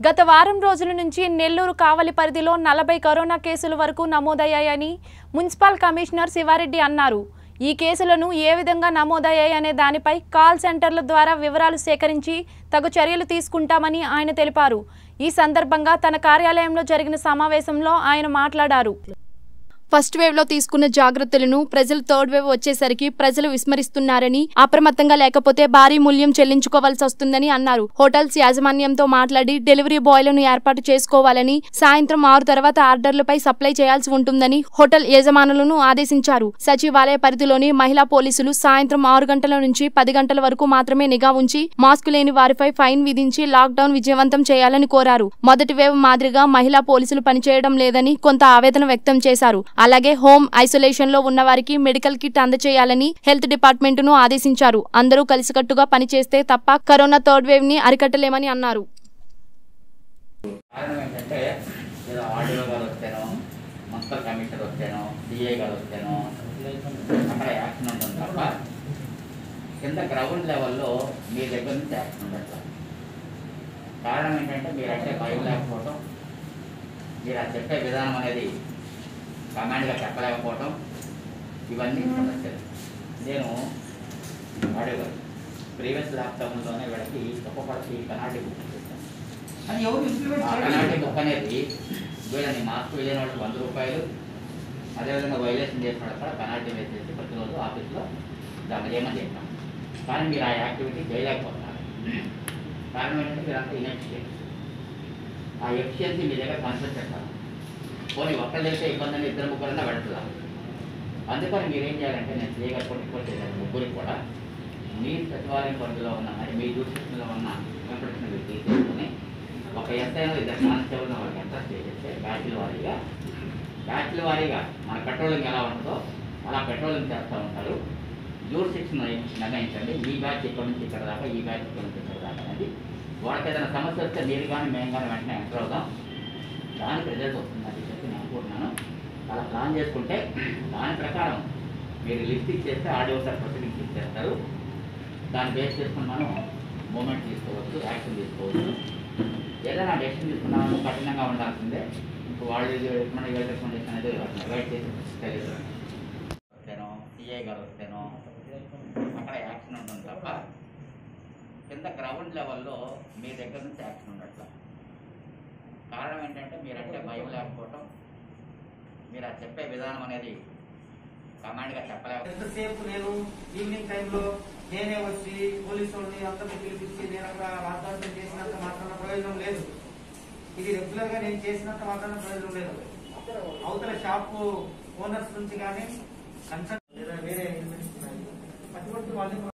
గత వారం రోజుల నుంచి నెల్లూరు కావలి పరిధిలో నలభై కరోనా కేసుల వరకు నమోదయ్యాయని మున్సిపల్ కమిషనర్ శివారెడ్డి అన్నారు ఈ కేసులను ఏ విధంగా నమోదయ్యాయనే దానిపై కాల్ సెంటర్ల ద్వారా వివరాలు సేకరించి తగు చర్యలు తీసుకుంటామని ఆయన తెలిపారు ఈ సందర్భంగా తన కార్యాలయంలో జరిగిన సమావేశంలో ఆయన మాట్లాడారు ఫస్ట్ వేవ్ లో తీసుకున్న జాగ్రత్తలను ప్రజలు థర్డ్ వేవ్ వచ్చేసరికి ప్రజలు విస్మరిస్తున్నారని అప్రమత్తంగా లేకపోతే భారీ మూల్యం చెల్లించుకోవాల్సి వస్తుందని అన్నారు హోటల్స్ యాజమాన్యంతో మాట్లాడి డెలివరీ బాయ్లను ఏర్పాటు చేసుకోవాలని సాయంత్రం ఆరు తర్వాత ఆర్డర్లపై సప్లై చేయాల్సి ఉంటుందని హోటల్ యజమానులను ఆదేశించారు సచివాలయ పరిధిలోని మహిళా పోలీసులు సాయంత్రం ఆరు గంటల నుంచి పది గంటల వరకు మాత్రమే నిఘా ఉంచి మాస్క్ లేని వారిపై ఫైన్ విధించి లాక్డౌన్ విజయవంతం చేయాలని కోరారు మొదటి వేవ్ మాదిరిగా మహిళా పోలీసులు పనిచేయడం లేదని కొంత ఆవేదన వ్యక్తం చేశారు అలాగే హోమ్ ఐసోలేషన్ లో ఉన్న వారికి మెడికల్ కిట్ అందజేయాలని హెల్త్ డిపార్ట్మెంట్ ను ఆదేశించారు అందరూ కలిసికట్టుగా పనిచేస్తే తప్ప కరోనా థర్డ్ వేవ్ ని అరికట్టలేమని అన్నారు కారణం ఏంటంటే ఏదో ఆడియో గారు వస్తేనో మున్సిపల్ కమిషనర్ వస్తేనో సిఐ గారు వస్తేనో అక్కడ యాక్షన్ ఉంటుంది తప్ప కింద గ్రౌండ్ లెవెల్లో మీ దగ్గర నుంచి యాక్షన్ ఉండట్ల కారణం ఏంటంటే మీరంటే భయం లేకపోవటం మీరు అది చెప్పే విధానం అనేది కమాండ్గా చెప్పలేకపోవటం ఇవన్నీ సమస్యలు నేను ఆడియో గారు ప్రీవియస్ ల్యాప్టాప్లోనే వీళ్ళకి ఒక్కొక్కరికి కనాటి బుక్ చేశాను అది ఎవరు ఇంప్లిమెంట్ ఆ చేయలేదు. పెనాల్టీ బుక్ అనేది వీళ్ళని మాస్క్ వెళ్ళిన వాళ్ళకి వంద రూపాయలు అదేవిధంగా వైలేషన్ చేసిన వాళ్ళకి కూడా పెనాల్టీ వేసేసి ప్రతిరోజు ఆఫీస్లో జమ చేయమని చెప్పాం కానీ మీరు ఆ యాక్టివిటీ చేయలేకపోతున్నారు కారణం ఏంటంటే మీరు అంతా ఇన్ఎఫిషియన్స్ ఆ ఎఫిషియన్సీ మీ దగ్గర కన్సల్ట్ చేస్తారు పోనీ ఒక్కళ్ళు చేసే ఇబ్బంది అని ఇద్దరు ముగ్గురన్నా పెడుతున్నారు అందుకని మీరు ఏం చేయాలంటే నేను చేయగా కొట్టుకోవచ్చు చేశాను ముగ్గురికి కూడా మీ సచివాలయం పరిధిలో ఉన్న అంటే మీ జ్యూరిస్టిక్షన్లో ఉన్న కంపిటీషన్ మీరు తీసేసుకుని ఒక ఎస్ఐలో ఇద్దరు కానిస్టేబుల్ వాళ్ళకి ఎంత చేసేస్తే బ్యాచ్ల వారీగా బ్యాచ్ల వారీగా మన పెట్రోలింగ్ ఎలా ఉంటుందో అలా పెట్రోలింగ్ చేస్తూ ఉంటారు జ్యూరిస్టిక్షన్ నిర్ణయించండి ఈ బ్యాచ్ ఇక్కడ నుంచి ఇక్కడ దాకా ఈ బ్యాచ్ ఇక్కడ నుంచి ఇక్కడ దాకా అనేది వాళ్ళకి ఏదైనా సమస్య వస్తే మీరు కానీ మేము కానీ వెంటనే ఎంటర్ అవుదాం దానికి రిజల్ట్ వస్తుందని చెప్పి నేను అనుకుంటున్నాను అలా ప్లాన్ చేసుకుంటే దాని ప్రకారం మీరు లిస్ట్ ఇచ్చేస్తే ఆడియో సార్ ప్రొసీడింగ్స్ ఇచ్చేస్తారు దాన్ని బేస్ చేసుకుని మనం మూమెంట్ తీసుకోవచ్చు యాక్షన్ తీసుకోవచ్చు ఏదైనా డెసిషన్ తీసుకున్నాము కఠినంగా ఉండాల్సిందే ఇప్పుడు వాళ్ళు రికమెండ్ రికమెండేషన్ అనేది అవాయిడ్ చేసి తెలియదు వస్తేనో సిఐ గారు వస్తేనో అక్కడ యాక్షన్ ఉంటుంది తప్ప కింద గ్రౌండ్ లెవెల్లో మీ దగ్గర నుంచి యాక్షన్ ఉండట్ల కారణం ఏంటంటే మీరంటే భయం లేకపోవటం మీరు అది చెప్పే విధానం అనేది కమాండ్గా చెప్పలేకపోతే ఎంతసేపు నేను ఈవినింగ్ టైంలో నేనే వచ్చి పోలీసు వాళ్ళని అందరిని పిలిపించి నేను అక్కడ వాగ్దానం చేసినంత మాత్రాన ప్రయోజనం లేదు ఇది రెగ్యులర్ గా నేను చేసినంత మాత్రాన ప్రయోజనం లేదు అవతల షాప్ ఓనర్స్ నుంచి కానీ కన్సల్ట్ లేదా వేరే ఎలిమెంట్స్ ఉన్నాయి అటువంటి వాళ్ళని